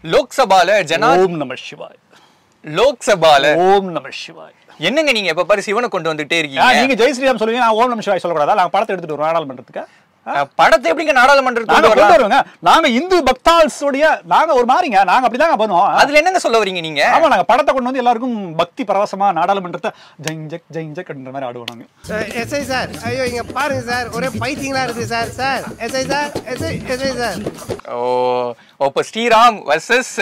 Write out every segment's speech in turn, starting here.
லோக்சபால ஜனா ஓம் நம சிவாய் லோக்சபால ஓம் நம சிவாய் என்னங்க நீங்க எப்ப பாரு சிவனை கொண்டு வந்துட்டே ஆ, இருக்கீங்க நீங்க ஜெய் ஸ்ரீராம் சொல்லுவீங்க நான் ஓம் நம சிவாய் சொல்லக்கூடாதா நாங்க படத்தை எடுத்துட்டு வருவோம் நாடாளுமன்றத்துக்கு அஹ், படத்தை எப்படிங்க நாடாளுமன்றத்துக்கு நாங்க கொண்டு கொண்டு வரலாம்? வருவோங்க நாங்க இந்து பக்தால்ஸ் உடைய நாங்க ஒரு மாதிரிங்க நாங்க அப்படிதாங்க பண்ணுவோம் அதுல என்னங்க சொல்ல வரீங்க நீங்க ஆமா நாங்க படத்தை கொண்டு வந்து எல்லாருக்கும் பக்தி பரவசமா நாடாளுமன்றத்தை ஜெயிஞ்சக் ஜெயிஞ்சக் அப்படின்ற மாதிரி ஆடுவோம் நாங்க எஸ்ஐ சார் ஐயோ இங்க பாருங்க சார் ஒரே பைத்தியங்களா இருக்கு sir sir SI sir SI SI sir ஓ இப்ப ஸ்ரீராம் வர்சஸ்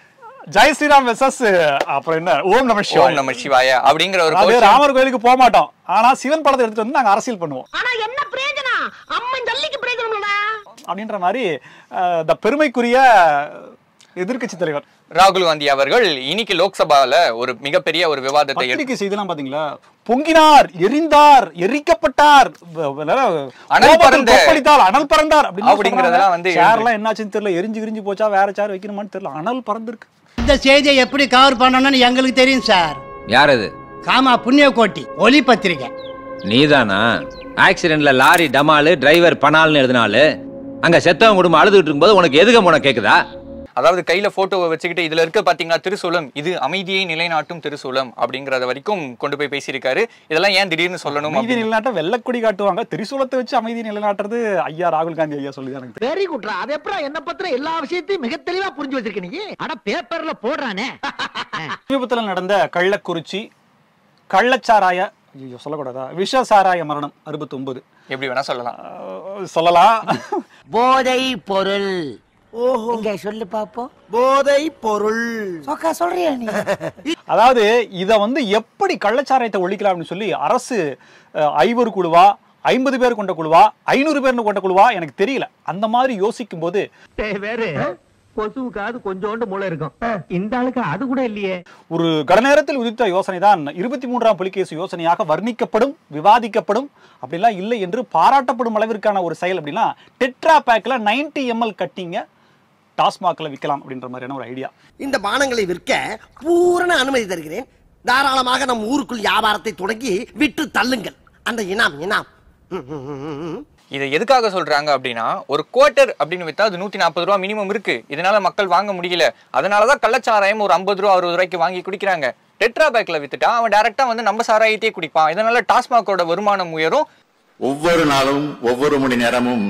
ஜெய் ஸ்ரீராம் வெசஸ் அப்புறம் என்ன ஓம் நம ஓம் சிவாய் நம சிவாய அப்படிங்கிற ஒரு அது கோஷம். ராமர் கோயிலுக்கு போக மாட்டோம் ஆனா சிவன் படத்தை எடுத்துட்டு வந்து நாங்க அரசியல் பண்ணுவோம் ஆனா என்ன பிரயோஜனம் அம்மன் ஜல்லிக்கு பிரயோஜனம்டா அப்படின்ற மாதிரி அஹ், இந்த பெருமைக்குரிய எதிர்க்கட்சி தலைவர் ராகுல் காந்தி அவர்கள் இன்னைக்கு லோக்சபால ஒரு மிகப்பெரிய ஒரு விவாதத்தை எடுத்து பத்திரிகை செய்திலாம் பாத்தீங்களா பொங்கினார் எரிந்தார் எரிக்கப்பட்டார் வ- வ- அனல் கோபத்தில் பறந்த- கொப்பளித்தார் அனல் பறந்தார் அப்படின்னு அப்படிங்கறதெல்லாம் வந்து சேர்லாம் என்னாச்சுன்னு தெரியல எரிஞ்சு எரிஞ்சு போச்சா வேற சேர் வைக்கணுமான்னு தெரியல அனல் பறந்துருக்கு இந்த செய்தியை எப்படி கவர் பண்ணணும்னு எங்களுக்கு தெரியும் சார் யார் அது காமா புண்ணிய கோட்டி ஒலி பத்திரிகை நீதானா ஆக்சிடென்ட்ல லாரி டமாலு டிரைவர் பனால்னு எழுதினாலு அங்க செத்தவன் குடும்பம் அழுதுகிட்டு இருக்கும்போது உனக்கு எதுக்கு உனக்கு கேக்குதா அதாவது கையில போட்டோவை வச்சுக்கிட்டு இதுல இருக்க பாத்தீங்கன்னா திருசூலம் இது அமைதியை நிலைநாட்டும் திருசூலம் அப்படிங்கறத வரைக்கும் கொண்டு போய் பேசியிருக்காரு இதெல்லாம் ஏன் திடீர்னு சொல்லணும் அமைதி அப்படின்னு. நிலைநாட்ட வெள்ளக்கொடி காட்டுவாங்க திரிசூலத்தை வச்சு அமைதி நிலைநாட்டுறது ஐயா ராகுல் காந்தி ஐயா சொல்லி எனக்கு தெரியும். வெரி குட்ரா அது எப்பறம் என்ன பத்திர எல்லா விஷயத்தையும் மிக தெளிவா புரிஞ்சு வச்சிருக்க நீ அட பேப்பர்ல போடுறானே சமீபத்தில் நடந்த கள்ளக்குறிச்சி கள்ளச்சாராய ஐயோ சொல்லக்கூடாதா விஷசாராய மரணம் அறுபத்தி ஒன்பது எப்படி வேணா சொல்லலாம் சொல்லலாம் போதை பொருள் ஓஹோ இங்க சொல்லு பாப்போம் போதை பொருள் சொக்கா சொல்றியா நீ அதாவது இத வந்து எப்படி கள்ளச்சாராயத்தை ஒழிக்கலாம் அப்படின்னு சொல்லி அரசு அஹ், ஐவர் குழுவா ஐம்பது பேர் கொண்ட குழுவா ஐநூறு பேர் கொண்ட குழுவா எனக்கு தெரியல அந்த மாதிரி யோசிக்கும் போது வேறு கொசுவுக்காவது கொஞ்சோண்டு மூளை இருக்கும் இந்த ஆளுக்கு அது கூட இல்லையே ஒரு கடநேரத்தில் உதித்த யோசனை தான் இருபத்தி மூன்றாம் புலிகேசு யோசனையாக வர்ணிக்கப்படும் விவாதிக்கப்படும் அப்படிலாம் இல்லை என்று பாராட்டப்படும் அளவிற்கான ஒரு செயல் அப்படின்னா டெட்ரா பேக்ல 90 எம்எல் கட்டிங்க டாஸ்மாக்ல விற்கலாம் அப்படின்ற மாதிரியான ஒரு ஐடியா இந்த பானங்களை விற்க பூரண அனுமதி தருகிறேன் தாராளமாக நம் ஊருக்குள் வியாபாரத்தை தொடங்கி விட்டு தள்ளுங்கள் அந்த இனாம் இனாம் ம், ம், ம், ம், ம். இதை எதுக்காக சொல்றாங்க அப்படின்னா ஒரு குவார்ட்டர் அப்படின்னு வித்தா அது நூத்தி நாற்பது ரூபா மினிமம் இருக்கு இதனால மக்கள் வாங்க முடியல அதனாலதான் கள்ளச்சாராயம் ஒரு ஐம்பது ரூபா அறுபது ரூபாய்க்கு வாங்கி குடிக்கிறாங்க டெட்ரா பேக்ல வித்துட்டா அவன் டைரக்டா வந்து நம்ம சாராயத்தையே குடிப்பான் இதனால டாஸ்மாகோட வருமானம் உயரும் ஒவ்வொரு நாளும் ஒவ்வொரு மணி நேரமும்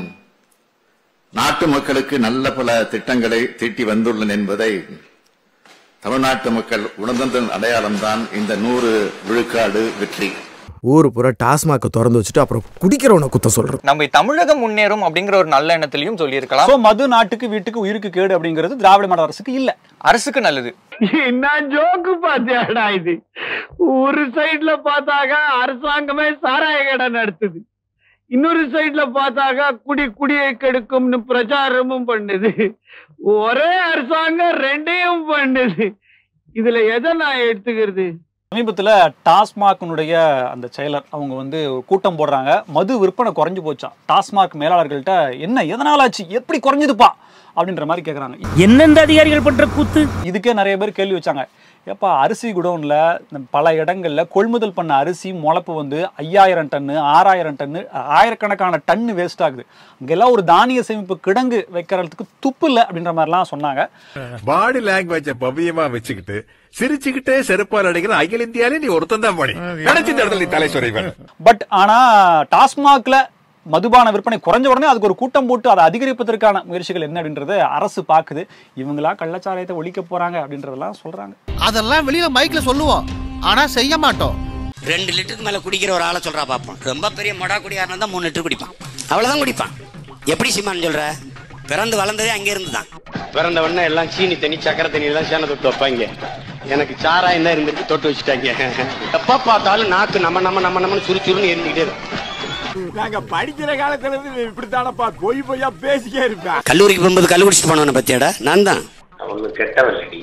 நாட்டு மக்களுக்கு நல்ல பல திட்டங்களை தீட்டி வந்துள்ளன என்பதை தமிழ்நாட்டு மக்கள் உணர்ந்ததன் அடையாளம்தான் இந்த நூறு விழுக்காடு வெற்றி ஊரு பூரா டாஸ்மாக்க திறந்து வச்சுட்டு அப்புறம் குடிக்கிறவனை குத்த சொல்றது நம்ம தமிழகம் முன்னேறும் அப்படிங்கிற ஒரு நல்ல எண்ணத்திலையும் சொல்லியிருக்கலாம் சோ மது நாட்டுக்கு வீட்டுக்கு உயிருக்கு கேடு அப்படிங்கிறது திராவிட மாடல் அரசுக்கு இல்ல அரசுக்கு நல்லது என்ன ஜோக்கு பாத்தியாடா இது ஒரு சைடுல பார்த்தாக்க அரசாங்கமே சாராய கடை நடத்துது இன்னொரு சைடுல பார்த்தாக்க குடி குடியை கெடுக்கும்னு பிரச்சாரமும் பண்ணுது ஒரே அரசாங்கம் ரெண்டையும் பண்ணுது இதுல எதை நான் எடுத்துக்கிறது சமீபத்துல டாஸ்மாக்னுடைய அந்த செயலர் அவங்க வந்து ஒரு கூட்டம் போடுறாங்க மது விற்பனை குறைஞ்சு போச்சாம் டாஸ்மாக் மேலாளர்கள்ட்ட என்ன எதனால ஆச்சு எப்படி குறைஞ்சதுப்பா அப்படின்ற மாதிரி கேக்குறாங்க எந்தெந்த அதிகாரிகள் பண்ற கூத்து இதுக்கே நிறைய பேர் கேள்வி வச்சாங்க ஏப்பா அரிசி குடோன்ல இந்த பல இடங்கள்ல கொள்முதல் பண்ண அரிசி முளப்பு வந்து ஐயாயிரம் டன்னு ஆறாயிரம் டன்னு ஆயிரக்கணக்கான டன்னு வேஸ்ட் ஆகுது அங்கெல்லாம் ஒரு தானிய சேமிப்பு கிடங்கு வைக்கிறதுக்கு துப்பு இல்லை அப்படின்ற மாதிரிலாம் சொன்னாங்க பாடி லாங்குவேஜ பவ்யமா வச்சுக்கிட்டு சிரிச்சுக்கிட்டே செருப்பால் அடிக்கிற அகில இந்தியாலே நீ ஒருத்தன் தான் பண்ணி நினைச்ச இடத்துல நீ தலை சொறைவன் பட் ஆனா டாஸ்மாக்ல மதுபான விற்பனை குறைஞ்ச உடனே அதுக்கு ஒரு கூட்டம் போட்டு அதை அதிகரிப்பதற்கான முயற்சிகள் என்ன அப்படின்றத அரசு பாக்குது இவங்களா கள்ளச்சாராயத்தை ஒழிக்க போறாங்க அப்படின்றதெல்லாம் சொல்றாங்க அதெல்லாம் வெளியில மைக்ல சொல்லுவோம் ஆனா செய்ய மாட்டோம் ரெண்டு லிட்டருக்கு மேல குடிக்கிற ஒரு ஆளை சொல்றா பாப்போம் ரொம்ப பெரிய மொடா குடியாரனா தான் மூணு லிட்டர் குடிப்பான் அவ்வளவுதான் குடிப்பான் எப்படி சிமான்னு சொல்ற பிறந்து வளர்ந்ததே அங்கே இருந்து தான் பிறந்த உடனே எல்லாம் சீனி தண்ணி சக்கரை தண்ணி எல்லாம் சேன தொட்டு வைப்பாங்க எனக்கு சாராயம் தான் இருந்திருக்கு தொட்டு வச்சுட்டாங்க எப்ப பார்த்தாலும் நாக்கு நம்ம நம்ம நம்ம நம்ம சுறுசுறுன்னு எரிஞ்சுக்கிட்டே இருக்கும் நாங்க படிக்கிற காலத்துல இருந்து இப்படித்தானப்பா பொய் பொய்யா பேசிக்கே இருப்பேன் கல்லூரிக்கு போகும்போது கல்லு குடிச்சிட்டு போனவன பத்தியாடா நான் தான் அவங்க கெட்டவல்லடி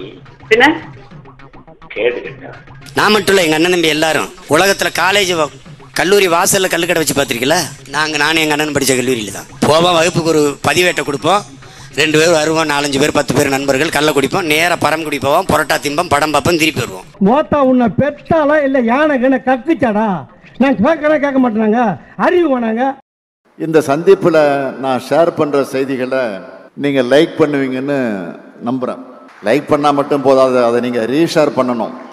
கேடு கெட்டவன் நான் மட்டும் இல்ல எங்க அண்ணன் தம்பி எல்லாரும் உலகத்துல காலேஜ் கல்லூரி வாசல்ல கல்லுக்கடை வச்சு பார்த்திருக்கீங்களா நாங்க நானும் எங்க அண்ணன் படிச்ச கல்லூரியில தான் போவோம் வகுப்புக்கு ஒரு பதிவேட்டை கொடுப்போம் ரெண்டு பேர் வருவோம் நாலஞ்சு பேர் பத்து பேர் நண்பர்கள் கல்ல குடிப்போம் நேரா பரம் குடி போவோம் பரோட்டா திம்பம் படம் பார்ப்போம் திருப்பி வருவோம் மோத்தா உன்னை பெத்தாலா இல்ல யானை கண்ண கக்குச்சாடா நான் கேட்கறேன் கேட்க மாட்டேனாங்க அறிவு வேணாங்க இந்த சந்திப்புல நான் ஷேர் பண்ற செய்திகளை நீங்க லைக் பண்ணுவீங்கன்னு நம்புறேன் லைக் பண்ணால் மட்டும் போதாது அதை நீங்கள் ரீஷேர் பண்ணணும்